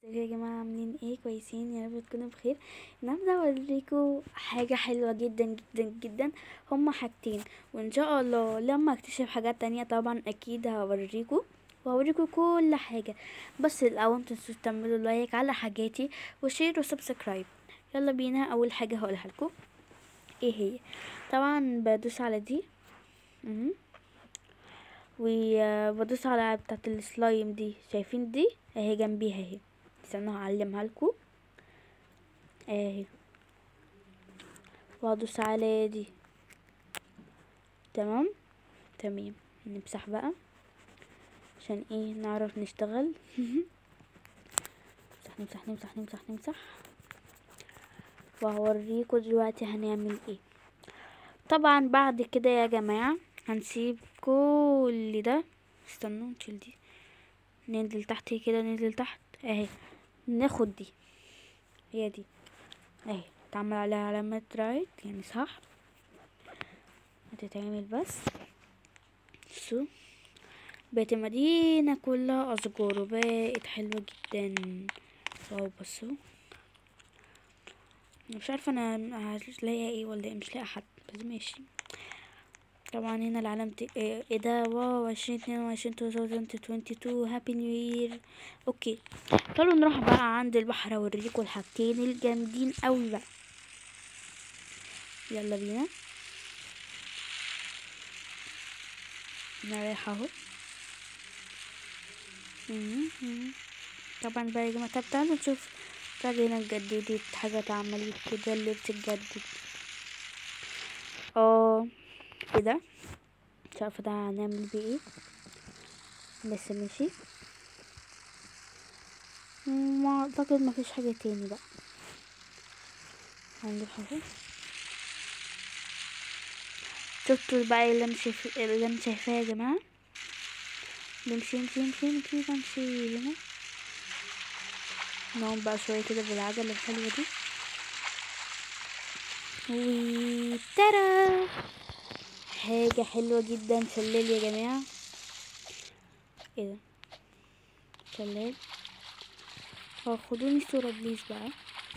ازيكم يا جماعة عاملين ايه كويسين يا رب تكونوا بخير النهارده هوريكم حاجة حلوة جدا جدا جدا هما حاجتين وان شاء الله لما اكتشف حاجات تانية طبعا اكيد هوريكم وهوريكم كل حاجة بس الاول متنسوش تعملوا لايك على حاجاتي وشير وسبسكرايب يلا بينا اول حاجة هقولها لكم ايه هي طبعا بدوس على دي مهم. وبدوس على بتاعة السلايم دي شايفين دي اهي جنبيها اهي استنوا هعلمها لكم اهي وادوس على دي تمام تمام نمسح بقى عشان ايه نعرف نشتغل نمسح نمسح نمسح نمسح نمسح وهوريكم دلوقتي هنعمل ايه طبعا بعد كده يا جماعة هنسيب كل ده استنوا نشيل دي ننزل تحت كده ننزل تحت اهي ناخد دي هي دي اهي تعمل عليها علامة رايت يعني صح هتتعمل بس شو بقت المدينة كلها أشجار وبقت حلوة جدا واو بصوا مش عارفة انا هلاقي ايه ولا ايه مش لاقي حد بس ماشي طبعا هنا العلامة ايه إيه ده واو عشرين اتنين وعشرين تو ثاوزند توينتي تو هابي نيو يير اوكي تعالوا نروح بقى عند البحر اوريكم الحاجتين الجامدين اوي بقى يلا بينا انا رايحة اهو مم، مم. طبعا بقى يا جماعة طب تعالوا نشوف تعالوا هنا اتجددت حاجة اتعملت كده اللي بتتجدد اه كده مش عارفة ده هنعمل بيه ايه بس ماشي ما اعتقد ما فيش حاجة تاني بقى هنروح اهو شفتوا بقى اللي انا شايف اللي انا شايفاه يا جماعة نمشي نمشي نمشي نمشي نمشي هنا نقوم بقى شوية كده بالعجلة الحلوة دي وترى حاجة حلوة جدا شلال يا جماعة ايه ده شلال اه خدوني صورة بليز بقى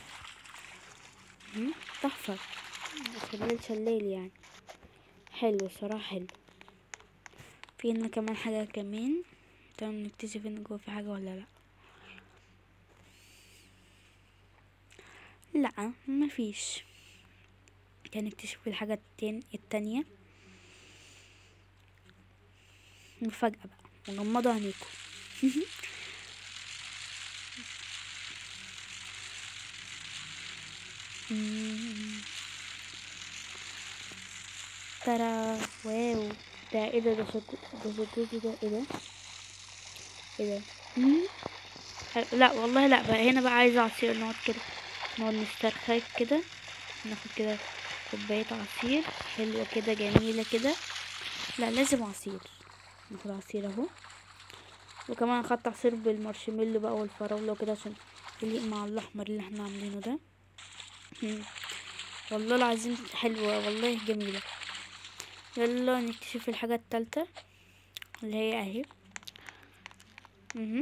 مم، تحفة شلال شلال يعني حلو الصراحة حلو في هنا كمان حاجة كمان تمام نكتشف ان جوه في حاجة ولا لا لا مفيش كان نكتشف الحاجة التانية التانية مفاجأة بقى وغمضوا عينيكم مم. ترى واو ده ايه ده ده شكو ده شكوكي ده ايه ده ايه ده مم. لا والله لا بقى هنا بقى عايزة عصير نقعد كده نقعد نسترخي كده ناخد كده كوباية عصير حلوة كده جميلة كده لا لازم عصير ناخد عصير اهو وكمان اخدت عصير بالمارشميلو بقى والفراولة وكده عشان يليق مع الاحمر اللي احنا عاملينه ده مم. والله العظيم حلوة والله جميلة يلا نكتشف الحاجة التالتة اللي هي اهي مهم.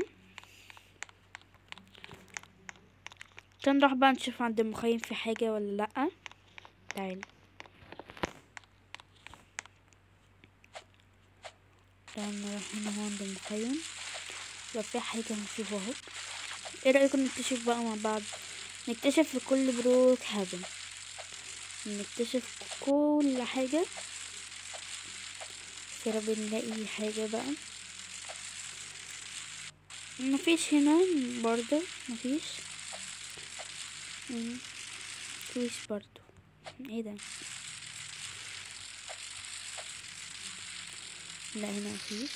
تعال نروح بقى نشوف عند المخيم في حاجة ولا لأ تعال تعال نروح هنا هو عند المخيم لو في حاجة نشوف اهو ايه رأيكم نكتشف بقى مع بعض نكتشف في كل بروك هافن نكتشف كل حاجة يا رب نلاقي حاجة بقى مفيش هنا برضه مفيش مم. مفيش برضه ايه ده لا هنا مفيش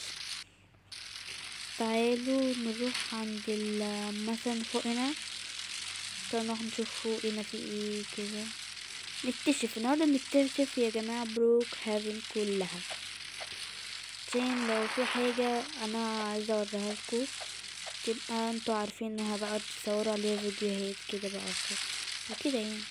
تعالوا نروح عند ال- مثلا فوق هنا تعالوا نروح نشوف فوق هنا في ايه كده نكتشف النهارده نكتشف يا جماعة بروك هافن كلها عشان لو في حاجة انا عايزة اوريها لكم تبقى انتوا عارفين انها بقى تصوروا عليها فيديوهات كده بقى وكده يعني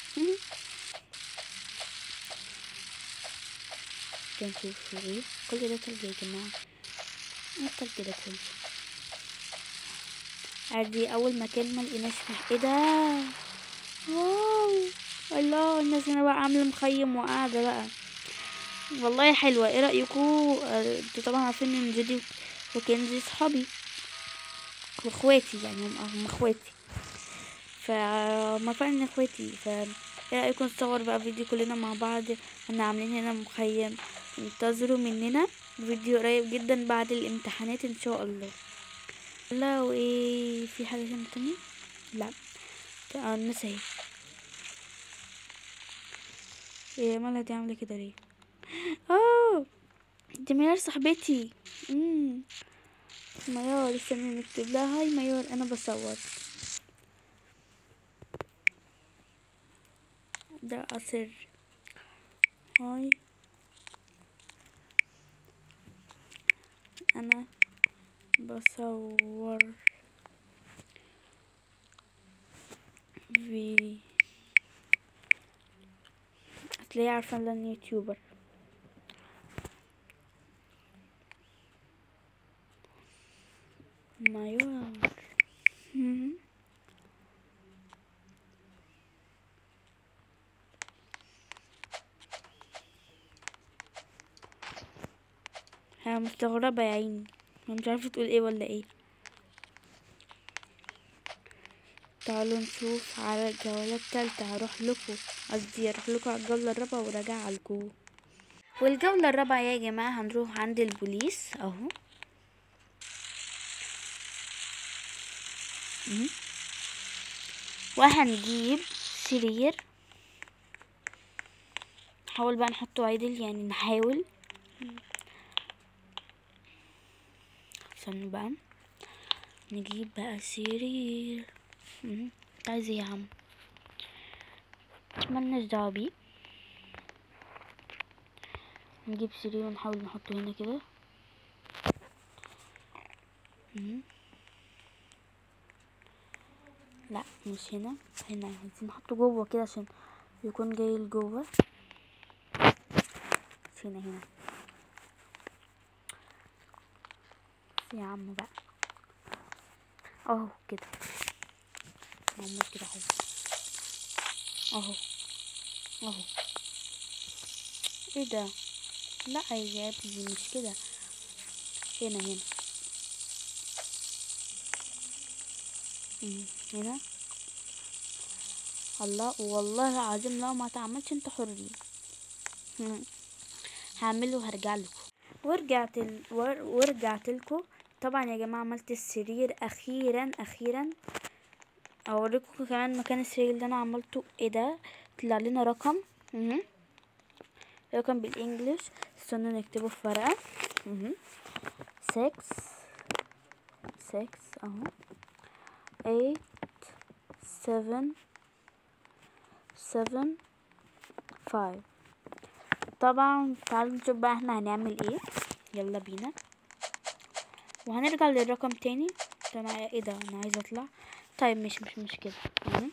كان نشوف ايه كل ده تلج يا جماعة ايه التلج ده كله ادي اول مكان ما لقيناش فيه ايه ده واو الله الناس هنا بقى عامله مخيم وقاعده بقى والله حلوه ايه رايكم آه، انتوا طبعا عارفين ان جودي وكنزي صحابي واخواتي يعني هم هم اخواتي فهم فعلا اخواتي ف ايه رايكم نصور بقى فيديو كلنا مع بعض احنا عاملين هنا مخيم انتظروا مننا فيديو قريب جدا بعد الامتحانات ان شاء الله لا وايه في حاجه هنا تانية لا اه الناس اهي ايه مالها دي عامله كده ليه اه دي ميار صاحبتي امم ميار استنى نكتب لها هاي ميار انا بصور ده قصر هاي انا بصور في هتلاقيه عارفة ان انا يوتيوبر مايور مم. ها مستغربة يا عيني مش عارفة تقول ايه ولا ايه تعالوا نشوف على الجولة التالتة هروح لكم قصدي هروح لكم على الجولة الرابعة وراجع لكم والجولة الرابعة يا جماعة هنروح عند البوليس اهو مم. وهنجيب سرير نحاول بقى نحطه عدل يعني نحاول عشان بقى نجيب بقى سرير مم. انت عايز ايه يا عم ملناش دعوة بيه نجيب سرير ونحاول نحطه هنا كده مم. لا مش هنا هنا عايزين نحطه جوه كده عشان يكون جاي لجوه مش هنا هنا يا عم بقى اهو كده معمول كده اهو اهو اهو ايه ده لا يا ابني مش كده هنا هنا مم، هنا الله والله العظيم لو ما تعملش انت حرين مم. هعمله وهرجع لكم ورجعت ال... ور... ورجعت لكم طبعا يا جماعه عملت السرير اخيرا اخيرا اوريكم كمان مكان السرير اللي انا عملته ايه ده طلع لنا رقم مهم. رقم بالانجلش استنى نكتبه في ورقه مهم. 6 6 اهو 8 7 7 5 طبعا تعالوا نشوف بقى احنا هنعمل ايه يلا بينا وهنرجع للرقم تاني ده انا ايه ده انا عايزه اطلع طيب مش مش مشكله مهم.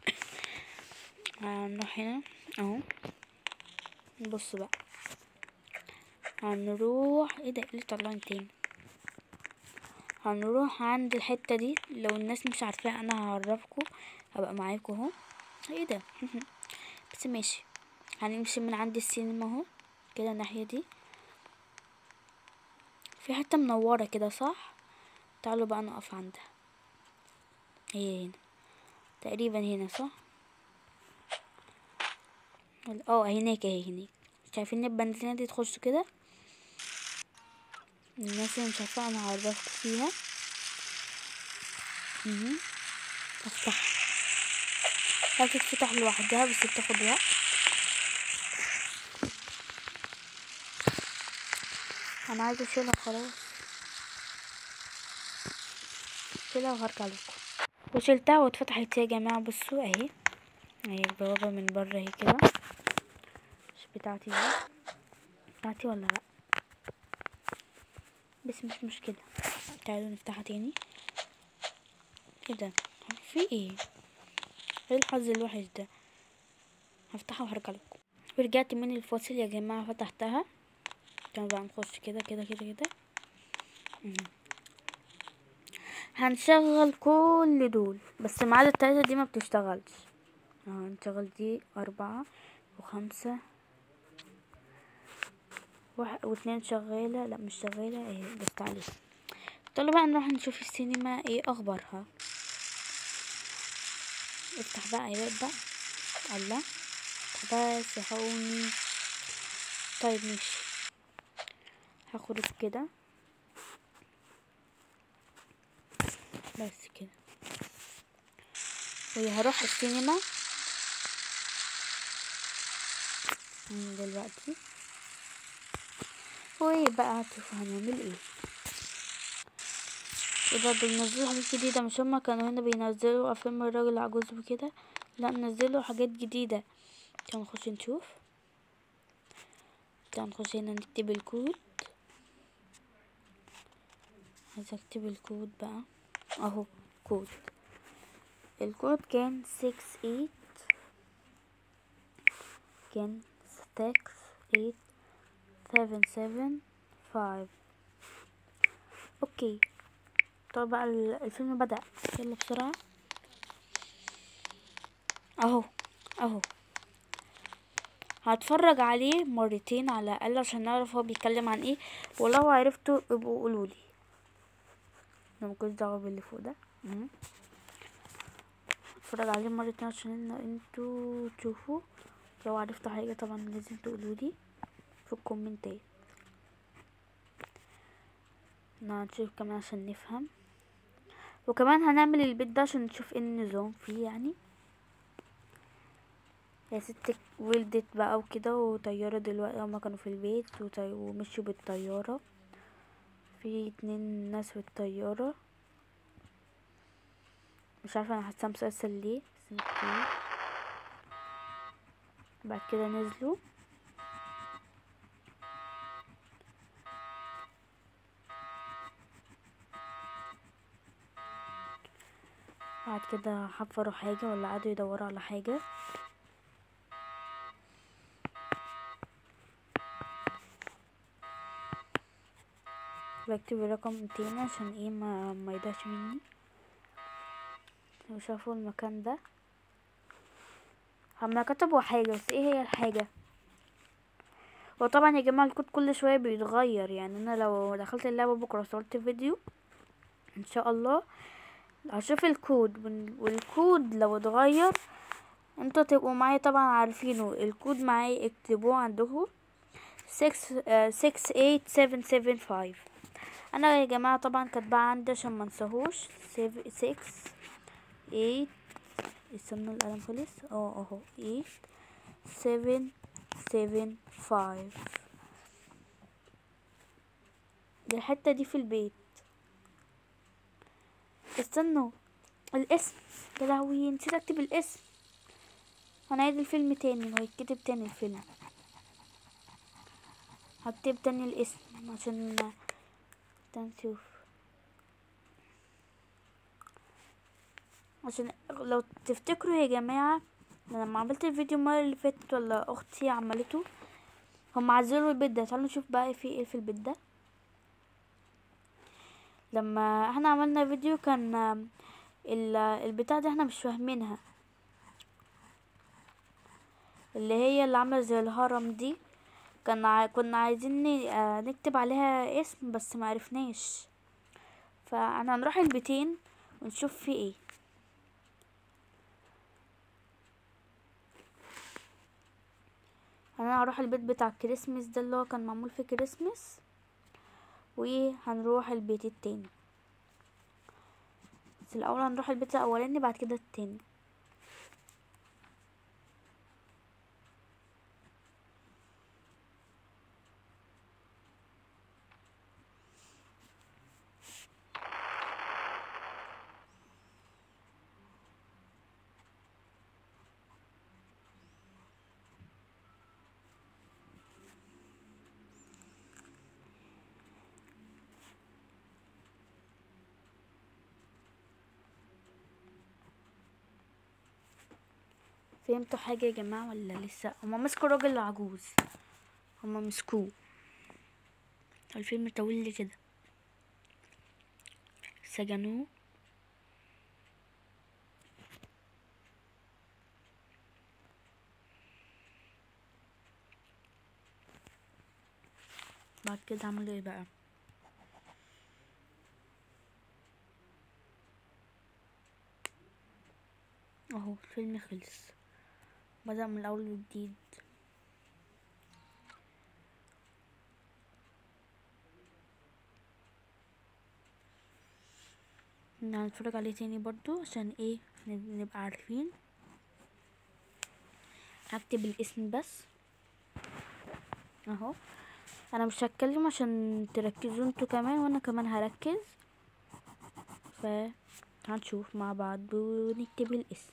هنروح هنا اهو بص بقى هنروح ايه ده إيه اللي طلعني تاني هنروح عند الحته دي لو الناس مش عارفاها انا هعرفكم هبقى معاكم اهو ايه ده بس ماشي هنمشي من عند السينما اهو كده الناحيه دي في حته منوره كده صح تعالوا بقى نقف عندها هي هنا تقريبا هنا صح ولا- اه هناك اهي هناك شايفين البنزينة دي تخش كده الناس اللي مش عارفة انا هعرفكم فيها مهم. افتح هتتفتح لوحدها بس بتاخد وقت انا عايزة اشيلها خلاص شيلها وهرجع لكم وشلتها واتفتحت يا جماعة بصوا اهي اهي البوابة من بره اهي كده مش بتاعتي دي بتاعتي ولا لا بس مش مشكلة تعالوا نفتحها تاني ايه ده في ايه ايه الحظ الوحش ده هفتحها وهرجع لكم ورجعت من الفاصل يا جماعة فتحتها تعالوا بقى نخش كده كده كده كده مم. هنشغل كل دول بس ما عدا التلاتة دي ما بتشتغلش اه هنشغل دي أربعة وخمسة واحد واتنين شغالة لا مش شغالة اهي بس تعالي تعالوا بقى نروح نشوف السينما ايه اخبارها افتح بقى يا واد بقى الله افتح بس يا حقوني طيب ماشي هخرج كده بس كده وهروح السينما من دلوقتي وبقى هتشوفوا هنعمل ايه وده بينزلوا حاجات جديدة مش هما كانوا هنا بينزلوا افلام الراجل العجوز وكده لا نزلوا حاجات جديدة تعالوا نخش نشوف تعالوا نخش هنا نكتب الكود عايزة اكتب الكود بقى اهو كود الكود كان سكس ايت كان سكس ايت سفن سفن فايف اوكي طب بقى ال- الفيلم بدأ يلا بسرعة اهو اهو هتفرج عليه مرتين على الاقل عشان نعرف هو بيتكلم عن ايه ولو عرفتوا ابقوا قولولي انا مكنتش دعوه باللي فوق ده مم. هتفرج عليه مرتين عشان انتوا تشوفوا لو عرفتوا حاجه طبعا لازم تقولولي في الكومنتات هنشوف كمان عشان نفهم وكمان هنعمل البيت ده عشان نشوف ايه النظام فيه يعني يا ست ولدت بقى وكده وطيارة دلوقتي هما كانوا في البيت وطي... ومشوا بالطيارة في اتنين ناس في الطيارة مش عارفة انا حاسة مسلسل ليه بس اوكي بعد كده نزلوا بعد كده حفروا حاجة ولا قعدوا يدوروا على حاجة بكتب الرقم تاني عشان ايه ما ما يضيعش مني وشافوا المكان ده هما كتبوا حاجة بس ايه هي الحاجة وطبعا يا جماعة الكود كل شوية بيتغير يعني انا لو دخلت اللعبة بكرة وصورت فيديو ان شاء الله هشوف الكود وال- والكود لو اتغير انتوا تبقوا معايا طبعا عارفينه الكود معايا اكتبوه عندكم six six eight seven seven five انا يا جماعة طبعا كاتباه عندي عشان منساهوش six eight استنى القلم خلص اه اهو eight seven seven five دي الحتة دي في البيت استنوا الاسم يا لهوي نسيت اكتب الاسم هنعيد الفيلم تاني وهيتكتب تاني الفيلم هكتب تاني الاسم عشان نشوف عشان لو تفتكروا يا جماعة لما عملت الفيديو المرة اللي فاتت ولا اختي عملته هم عزلوا البيت ده تعالوا نشوف بقى في ايه في البيت ده لما احنا عملنا فيديو كان ال- البتاع ده احنا مش فاهمينها اللي هي اللي عامله زي الهرم دي كان ع... كنا عايزين ن- آه، نكتب عليها اسم بس ما عرفناش فانا هنروح البيتين ونشوف في ايه انا هروح البيت بتاع الكريسماس ده اللي هو كان معمول في كريسماس وهنروح البيت التاني بس الاول هنروح البيت الاولاني بعد كده التاني فهمتوا حاجة يا جماعة ولا لسه هما مسكوا الراجل العجوز هما مسكوه الفيلم طويل لي كده سجنوه بعد كده اعمل ايه بقى اهو الفيلم خلص بدأ من الاول وجديد هنتفرج عليه تاني برضو عشان ايه نب- نبقى عارفين هكتب الاسم بس اهو انا مش هتكلم عشان تركزوا انتوا كمان وانا كمان هركز ف هنشوف مع بعض ونكتب الاسم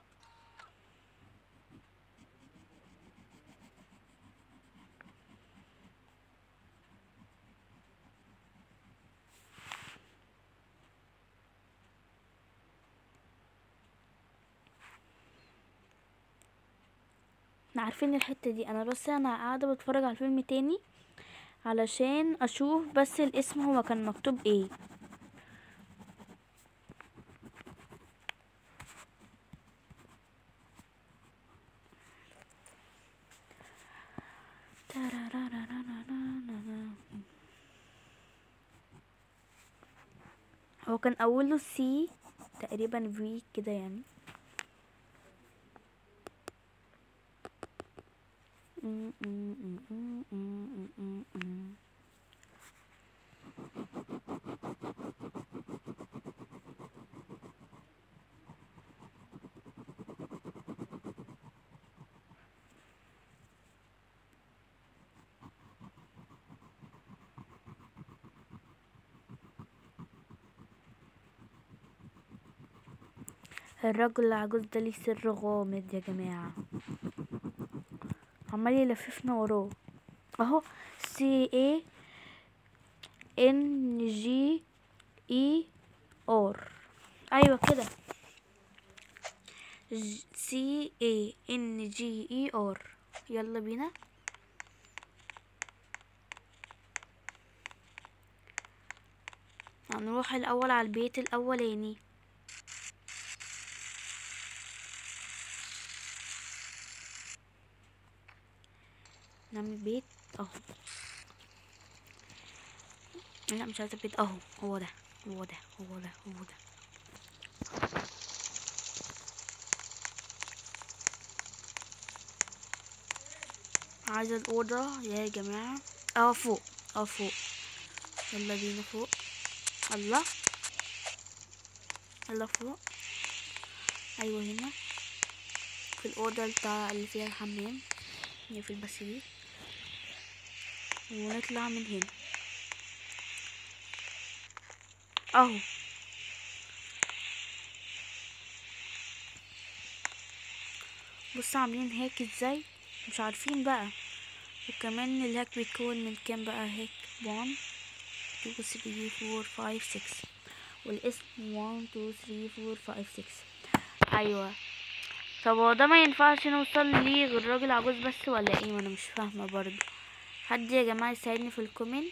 احنا عارفين الحتة دي انا بس انا قاعدة بتفرج على الفيلم تاني علشان اشوف بس الاسم هو كان مكتوب ايه هو كان اوله سي تقريبا في كده يعني م- م- م- م- م- م- م. الرجل العجوز ده ليه سر غامض يا جماعة عمال يلففنا وراه اهو سي اي ان جي اي ار ايوه كده سي اي ان جي اي ار يلا بينا هنروح الاول على البيت الاولاني نعمل بيت اهو لا مش عايزه بيت اهو هو ده هو ده هو ده هو ده عايزه الاوضه يا جماعه اه فوق اه فوق يلا بينا فوق الله يلا فوق ايوه هنا في الاوضه بتاع اللي فيها الحمام نقفل بس دي ونطلع من هنا اهو بص عاملين هيك ازاي مش عارفين بقى وكمان الهاك بيتكون من كام بقى هيك 1 2 3 4 5 6 والاسم 1 2 3 4 5 6 ايوه طب هو ده ما ينفعش نوصل ليه غير راجل عجوز بس ولا ايه ما انا مش فاهمه برضه حد يا جماعه يساعدني في الكومنت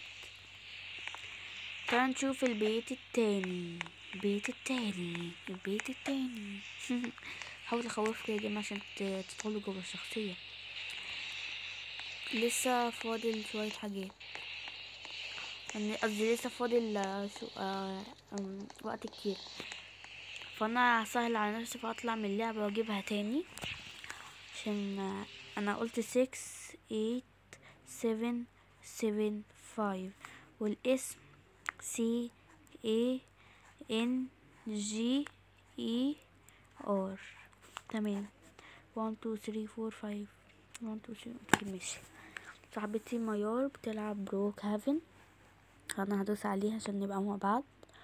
تعالى نشوف البيت التاني البيت التاني البيت التاني حاول اخوفكم يا جماعه عشان ت- تدخلوا جوه الشخصيه لسه فاضل شويه حاجات يعني قصدي لسه فاضل آه، شو آه أم، وقت كتير فانا هسهل على نفسي فاطلع من اللعبه واجيبها تاني عشان آه، انا قلت 6 8 7 7 5 والاسم سي اي ان جي اي ار تمام 1 2 3 4 5 1 2 3 اوكي ماشي صاحبتي ميار بتلعب بروك هافن انا هدوس عليها عشان نبقى مع بعض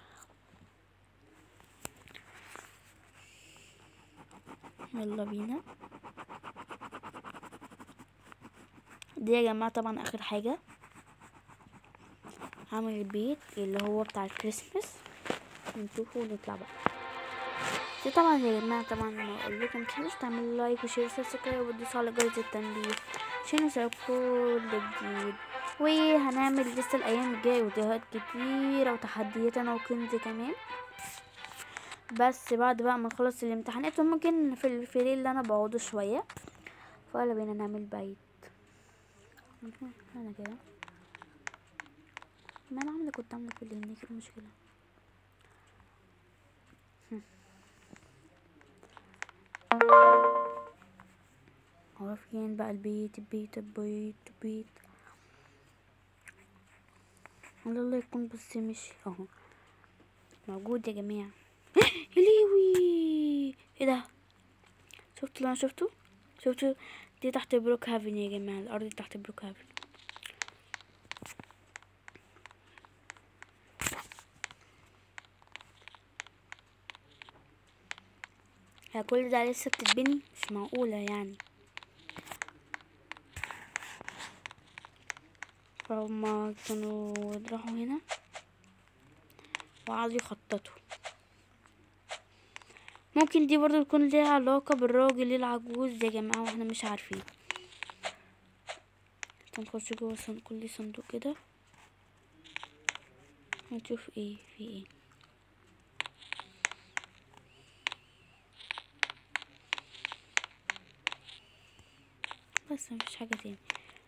يلا بينا دي يا جماعة طبعا اخر حاجة هعمل البيت اللي هو بتاع الكريسماس نشوفه ونطلع بقى دي طبعا يا جماعة طبعا اقول لكم متنسوش تعملوا لايك وشير وسبسكرايب وتدوسوا على جرس التنبيه عشان يوصلكوا كل جديد وهنعمل لسه الايام الجاية فيديوهات كتيرة وتحديات انا وكنزي كمان بس بعد بقى ما نخلص الامتحانات وممكن في الفريق اللي انا بقعده شوية فيلا بينا نعمل بيت انا كده ما انا عامله كنت عامله كل هناك ايه المشكله هم. هو فين بقى البيت البيت البيت البيت على الله يكون بس مشي اهو موجود يا جماعه يا ليوي ايه ده شفتوا اللي انا شفته شفتوا دي تحت بروك هافن يا جماعه الارض دي تحت بروك هافن هي كل ده لسه بتتبني مش معقولة يعني فهما كانوا راحوا هنا وقعدوا يخططوا ممكن دي برضو تكون ليها علاقة بالراجل العجوز يا جماعة واحنا مش عارفين هنخش جوه صن- كل صندوق كده هنشوف ايه في ايه بس مفيش حاجة تاني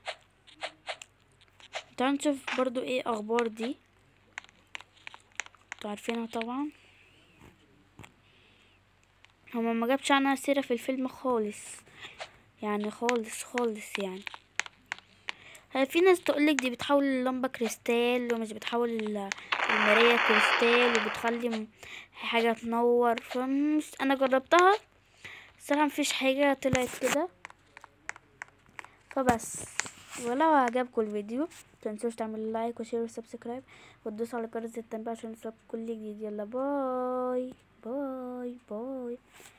تعالوا نشوف برضو ايه اخبار دي انتوا عارفينها طبعا هما ما جابش عنها سيرة في الفيلم خالص يعني خالص خالص يعني هي في ناس تقولك دي بتحول اللمبة كريستال ومش بتحول ال- المراية كريستال وبتخلي م- حاجة تنور فمش انا جربتها الصراحة مفيش حاجة طلعت كده فبس ولو عجبكم الفيديو متنسوش تعملوا لايك وشير وسبسكرايب وتدوسوا على جرس التنبيه عشان يوصلكوا كل جديد يلا باي باي باي